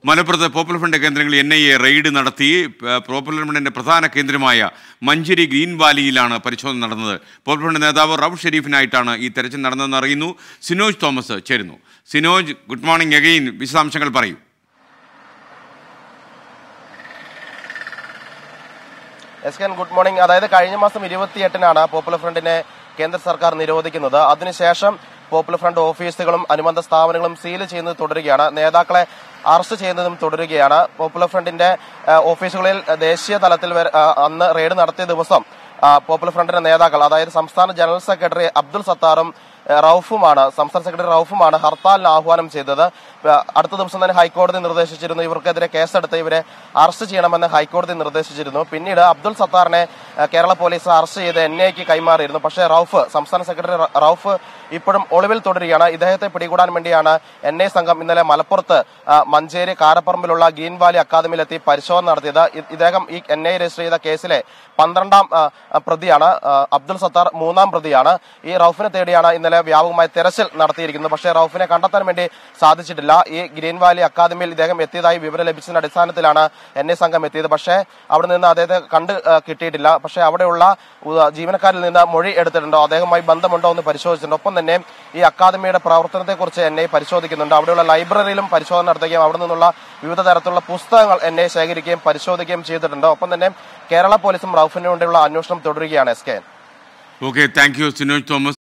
മലപ്പുറത്ത് popular front കേന്ദ്രങ്ങളിൽ N I A raid നടത്തി പ- പോപ്പുലർ ഫ്രണ്ടിന്റെ പ്രധാന കേന്ദ്രമായ മഞ്ചേരി ഗ്രീൻ വാലിയിലാണ് പരിശോധന നടന്നത് പോപ്പുലർ ഫ്രണ്ട് നേതാവ് റൌഫ് ഷെരീഫിനായിട്ടാണ് ഈ തെരച്ചിൽ നടന്നതെന്ന് അറിയുന്നു സിനോജ് തോമസ് ചേരുന്നു സിനോജ് ഗുഡ് മോർണിംഗ് അഗെയിൻ വിശദാംശങ്ങൾ പറയൂ എസ് കെൻ ഗുഡ് മോർണിംഗ് അതായത് കഴിഞ്ഞ മാസം ഇരുപത്തിയെട്ടിനാണ് പോപ്പുലർ ഫ്രണ്ടിനെ കേന്ദ്ര സർക്കാർ നിരോധിക്കുന്നത് അതിനുശേഷം പോപ്പുലർ ഫ്രണ്ട് ഓഫീസുകളും അനുബന്ധ സ്ഥാപനങ്ങളും സീൽ ചെയ്യുന്നത് തുടരുകയാണ് നേതാക്കളെ അറസ്റ്റ് ചെയ്യുന്നതും തുടരുകയാണ് പോപ്പുലർ ഫ്രണ്ടിന്റെ ആ, ഓഫീസുകളിൽ ദേശീയ തലത്തിൽ വരെ, ആ, അന്ന് റെയ്ഡ് നടത്തിയ ദിവസം ആ, പോപ്പുലർ ഫ്രണ്ടിന്റെ നേതാക്കൾ അതായത് സംസ്ഥാന ജനറൽ സെക്രട്ടറി അബ്ദുൾ സത്താറും ആ, റൌഫുമാണ് സംസ്ഥാന സെക്രട്ടറി റൌഫുമാണ് ഹർത്താലിന് ആഹ്വാനം ചെയ്തത് ആ, അടുത്ത ദിവസം തന്നെ ഹൈക്കോടതി നിർദ്ദേശിച്ചിരുന്നു ഇവർക്കെതിരെ കേസെടുത്ത് ഇവരെ അറസ്റ്റ് ചെയ്യണമെന്ന് ഹൈക്കോടതി നിർദ്ദേശിച്ചിരുന്നു പിന്നീട് അബ്ദുൾ സത്താറിനെ ആ, കേരള പോലീസ് അറസ്റ്റ് ചെയ്ത് എൻ ഐക്ക് കൈമാറിയിരുന്നു പക്ഷേ റൌഫ് സംസ്ഥാന സെക്രട്ടറി റ- റൌഫ് ഇപ്പോഴും ഒളിവിൽ തുടരുകയാണ് ഇദ്ദേഹത്തെ പിടികൂടാൻ വേണ്ടിയാണ് എൻ ഐ സംഘം ഇന്നലെ മലപ്പുറത്ത് ആ, മഞ്ചേരി കാരപ്പറമ്പിലുള്ള ഗ്രീൻ വാലി അക്കാദമിയിലെത്തി പരിശോധന നടത്തിയത് ഇ- ഇദ്ദേഹം ഈ എൻ ഐ രജിസ്റ്റർ ചെയ്ത കേസിലെ പന്ത്രണ്ടാം ആ, ആ, പ്രതിയാണ് ആ, അബ്ദുൾ സത്താർ മൂന്നാം പ്രതിയാണ് ഈ റൌഫിനെ തേടിയാണ് ഇന്നലെ വ്യാപകമായ തെരച്ചിൽ നടത്തിയിരിക്കുന്നത് പക്ഷേ റൌഫിനെ കണ്ടെത്താൻ വേണ്ടി സാധിച്ചിട്ടില്ല ഈ ഗ്രീൻ വാലി അക്കാദമിയിൽ ഇദ്ദേഹം എത്തിയതായി വിവരം ലഭിച്ചതിന്റെ അടിസ്ഥാനത്തിലാണ് എൻ ഐ സംഘം എത്തിയത് പക്ഷേ അവിടെ നിന്ന് അദ്ദേഹത്തെ കണ്ട് ആ, കിട്ടിയിട്ടില്ല പക്ഷേ അവിടെയുള്ള ഉ- ജീവനക്കാരിൽ നിന്ന് മൊഴി എടുത്തിട്ടുണ്ടോ അദ്ദേഹവുമായി ബന്ധമുണ്ടോ എന്ന് പരിശോധിച്ചിട്ടുണ്ട് ഒപ്പം തന്നെ ഈ അക്കാദമിയുടെ പ്രവർത്തനത്തെക്കുറിച്ച് എൻ ഐ പരിശോധിക്കുന്നുണ്ട് അവിടെയുള്ള ലൈബ്രറിയിലും പരിശോധന നടത്തുകയും അവിടെ നിന്നുള്ള വിവിധ തരത്തിലുള്ള പുസ്തകങ്ങൾ എൻ ഐ ശേഖരിക്കുകയും പരിശോധിക്കുകയും ചെയ്തിട്ടുണ്ട് ഒപ്പം തന്നെ കേരള പോലീസും റൌഫിന് വേണ്ടിയുള്ള അന്വേഷണം തുടരുകയാണ് S K okay thank you Sinoj Thomas